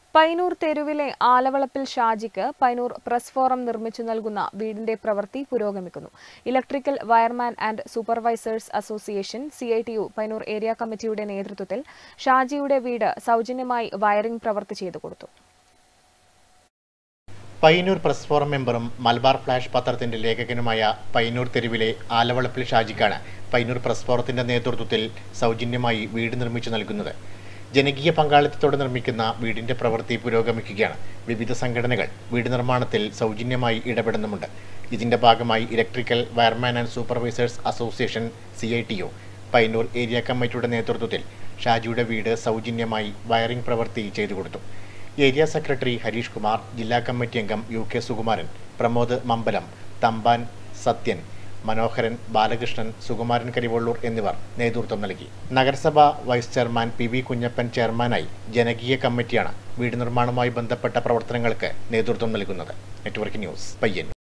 പൈനൂർ തെരുവിലെ ആലവളപ്പിൽ ഷാജിക്ക് പൈനൂർ പ്രസ് ഫോറം നിർമ്മിച്ചു നൽകുന്ന വീടിന്റെ പ്രവൃത്തി പുരോഗമിക്കുന്നു electrical wireman and supervisors association C I T U Payyanur area കമ്മിറ്റിയുടെ നേതൃത്വത്തിൽ ഷാജിയുടെ വീട് സൗജന്യമായി വയറിംഗ് പ്രവൃത്തി ചെയ്തു കൊടുത്തു പയ്യന്നൂർ പ്രസ് ഫോറം മെമ്പറും മലബാർ ഫ്ലാഷ് പത്രത്തിന്റെ ലേഖകനുമായ പയ്യന്നൂർ തെരുവിലെ ആലവളപ്പിൽ ഷാജിക്കാണ് പയ്യന്നൂർ പ്രസ് ഫോറത്തിന്റെ നേതൃത്വത്തിൽ സൗജന്യമായി വീട് നിർമ്മിച്ചു നൽകുന്നത് ജനകീയ പങ്കാളിത്തത്തോടെ നിർമ്മിക്കുന്ന വീടിന്റെ പ്രവൃത്തി പുരോഗമിക്കുകയാണ് വിവിധ സംഘടനകൾ വീട് നിർമ്മാണത്തിൽ സൗജന്യമായി ഇടപെടുന്നുമുണ്ട് ഇതിന്റെ ഭാഗമായി electrical wireman and supervisors association C I T O Payyanur area കമ്മിറ്റിയുടെ നേതൃത്വത്തിൽ ഷാജിയുടെ വീട് സൗജന്യമായി വയറിംഗ് പ്രവൃത്തി ചെയ്തു കൊടുത്തു ഏരിയ സെക്രട്ടറി ഹരീഷ് കുമാർ ജില്ലാ കമ്മിറ്റി അംഗം യു കെ സുകുമാരൻ പ്രമോദ് മമ്പലം തമ്പാൻ സത്യൻ മനോഹരൻ ബാലകൃഷ്ണൻ സുകുമാരൻ കരിവള്ളൂർ എന്നിവർ നേതൃത്വം നൽകി നഗരസഭ vice chairman P V Kunhappan ചെയർമാനായി ജനകീയ കമ്മിറ്റിയാണ് വീട് നിർമ്മാണവുമായി ബന്ധപ്പെട്ട പ്രവർത്തനങ്ങൾക്ക് നേതൃത്വം നൽകുന്നത് നെറ്റ്വർക്ക് ന്യൂസ് പയ്യന്നൂർ